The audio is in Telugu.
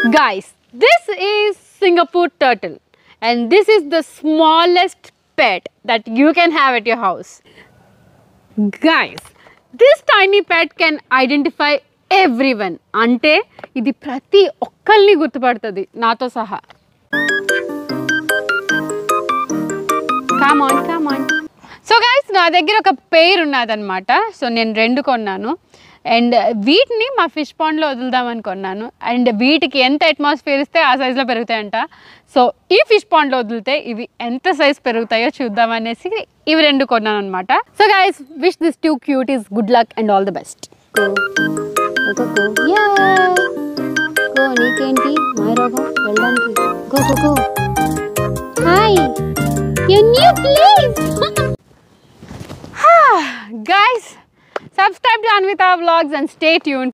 Guys, this is Singapore turtle and this is the smallest pet that you can have at your house. Guys, this tiny pet can identify everyone. అంటే ఇది ప్రతి ఒక్కరిని గుర్తుపడుతుంది నాతో సహా కామాన్ కామాన్ సో గైస్ నా దగ్గర ఒక పేరు ఉన్నదన్నమాట సో నేను రెండు కొన్నాను అండ్ వీటిని మా ఫిష్ పాండ్లో వదులుదామని కొన్నాను అండ్ వీటికి ఎంత అట్మాస్ఫియర్ ఇస్తే ఆ సైజులో పెరుగుతాయంట సో ఈ ఫిష్ పాండ్లో వదిలితే ఇవి ఎంత సైజ్ పెరుగుతాయో చూద్దామనేసి ఇవి రెండు కొన్నాను అనమాట so guys wish this two cute is good luck and all the best go go go go నీకేంటి మా రోగం వెళ్ళడానికి go go go hi your new place. Guys, subscribe to Anvita Vlogs and stay tuned